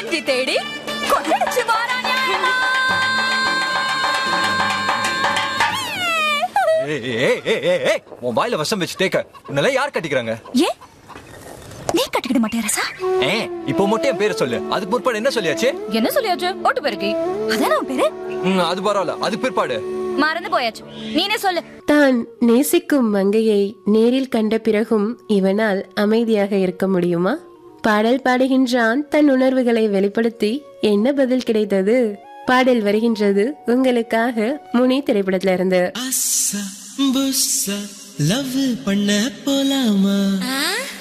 அஞ்சி தேடி கொள்ளடிச்சு வாரா நியாயமா ஏய், ஏய், ஏய், ஏய், ஏய், உன் வாயில விஷம் வச்சு தேக்க உன்னெல்லாம் யார் கட்டிக்கிறாங்க ஏன் நீ கட்டிக்கிட மாட்டியா ரசா ஏ இப்போ மட்டும் என் பேரை சொல்லு அதுக்கு முற்பாடு என்ன சொல்லியாச்சு என்ன சொல்லியாச்சு ஓட்டு பெருக்கி அதான உன் பேரு ம், அது பரவாயில்ல அதுக்கு பிற்பாடு மறந்து போயாச்சு நீனே சொல்லு தான் நேசிக்கும் மங்கையை நேரில் கண்ட பிறகும் இவனால் அமைதியாக இருக்க முடியுமா பாடல் பாடுகின்றான் தன் உணர்வுகளை வெளிப்படுத்தி என்ன பதில் கிடைத்தது பாடல் வருகின்றது உங்களுக்காக முனி திரைப்படத்துல இருந்து அஸ்ஸா புஸ்ஸா லவ் பண்ண போலாமா